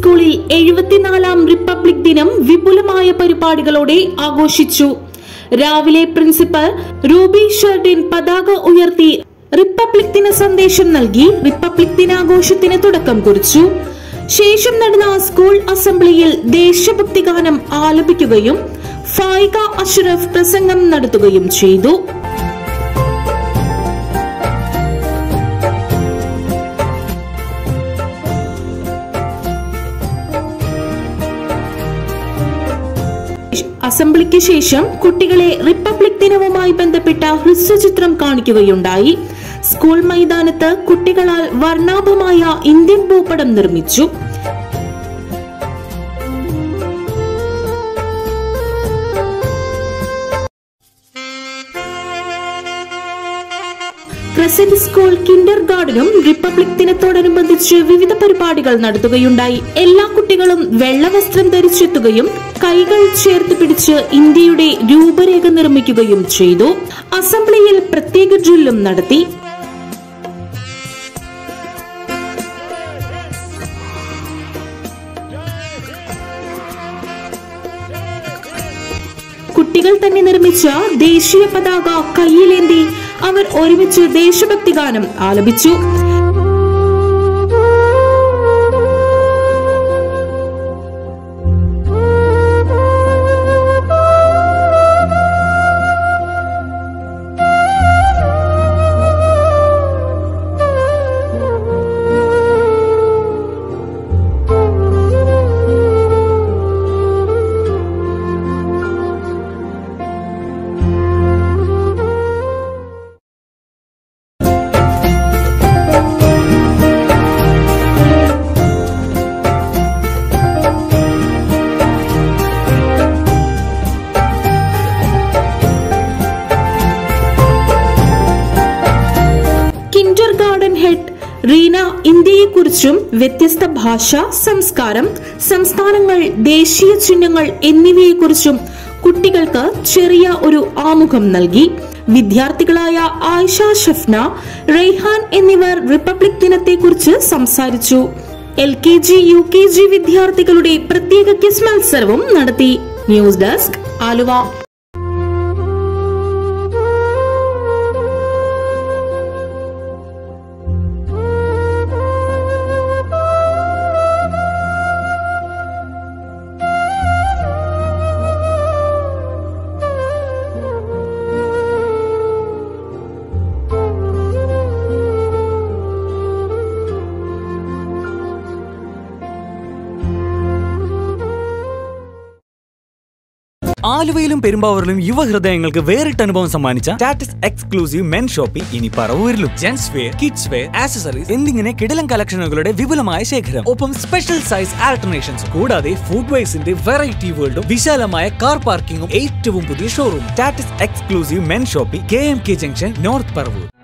സ്കൂളിൽ എഴുപത്തിനാലാം റിപ്പബ്ലിക് ദിനം വിപുലമായ പരിപാടികളോടെ ആഘോഷിച്ചു രാവിലെ പ്രിൻസിപ്പൽ റൂബി ഷെർഡിൻ പതാക ഉയർത്തി റിപ്പബ്ലിക് ദിന സന്ദേശം നൽകി റിപ്പബ്ലിക് ദിനാഘോഷത്തിന് തുടക്കം കുറിച്ചു ശേഷം നടന്ന സ്കൂൾ അസംബ്ലിയിൽ ദേശഭക്തി ഗാനം ആലപിക്കുകയും ഫായിക അഷ്റഫ് പ്രസംഗം നടത്തുകയും ചെയ്തു അസംബ്ലിക്ക് ശേഷം കുട്ടികളെ റിപ്പബ്ലിക് ദിനവുമായി ബന്ധപ്പെട്ട ഹ്രസ്വചിത്രം കാണിക്കുകയുണ്ടായി സ്കൂൾ മൈതാനത്ത് കുട്ടികളാൽ വർണ്ണാഭമായ ഇന്ത്യൻ ഭൂപടം നിർമ്മിച്ചു ക്രസന്റ് സ്കൂൾ കിൻഡർ ഗാർഡനും റിപ്പബ്ലിക് ദിനത്തോടനുബന്ധിച്ച് വിവിധ പരിപാടികൾ നടത്തുകയുണ്ടായി എല്ലാ കുട്ടികളും വെള്ള വസ്ത്രം ധരിച്ചെത്തുകയും കൈകൾ ചേർത്ത് പിടിച്ച് ഇന്ത്യയുടെ രൂപരേഖ നിർമ്മിക്കുകയും ചെയ്തു അസംബ്ലിയിൽ പ്രത്യേക ഡ്രില്ലും നടത്തി കുട്ടികൾ തന്നെ നിർമ്മിച്ച ദേശീയ പതാക കയ്യിലേന്തി അവർ ഒരുമിച്ച് ദേശഭക്തി ഗാനം ആലപിച്ചു കിൻഡർ ഗാർഡൻ ഹെഡ് റീന ഇന്ത്യയെക്കുറിച്ചും വ്യത്യസ്ത ഭാഷ സംസ്കാരം സംസ്ഥാനങ്ങൾ ദേശീയ ചിഹ്നങ്ങൾ എന്നിവയെക്കുറിച്ചും കുട്ടികൾക്ക് ചെറിയ ഒരു ആമുഖം നൽകി വിദ്യാർത്ഥികളായ ആയിഷ ഷഫ്ന റെയ്ഹാൻ എന്നിവർ റിപ്പബ്ലിക് ദിനത്തെക്കുറിച്ച് സംസാരിച്ചു L K G U K G വിദ്യാർത്ഥികളുടെ പ്രത്യേക ക്വിസ് മത്സരവും നടത്തി ന്യൂസ് ഡെസ്ക് ആലുവ ആലുവയിലും പെരുമ്പാവൂരിലും യുവഹൃദയങ്ങൾക്ക് വേറിട്ട അനുഭവം സമ്മാനിച്ച സ്റ്റാറ്റസ് എക്സ്ക്ലൂസീവ് മെൻ ഷോപ്പിംഗ് ഇനി പറവൂരിലും gents wear kids wear accessories എന്നിങ്ങനെ കിടിലൻ കളക്ഷനുകളുടെ വിപുലമായ ശേഖരം ഒപ്പം സ്പെഷ്യൽ സൈസ് ആൾട്ടർനേഷൻസ് കൂടാതെ ഫുഡ് വൈസിന്റെ വെറൈറ്റി വേൾഡും വിശാലമായ കാർ പാർക്കിംഗും ഏറ്റവും പുതിയ showroom status exclusive men shopping K M K junction north Paravur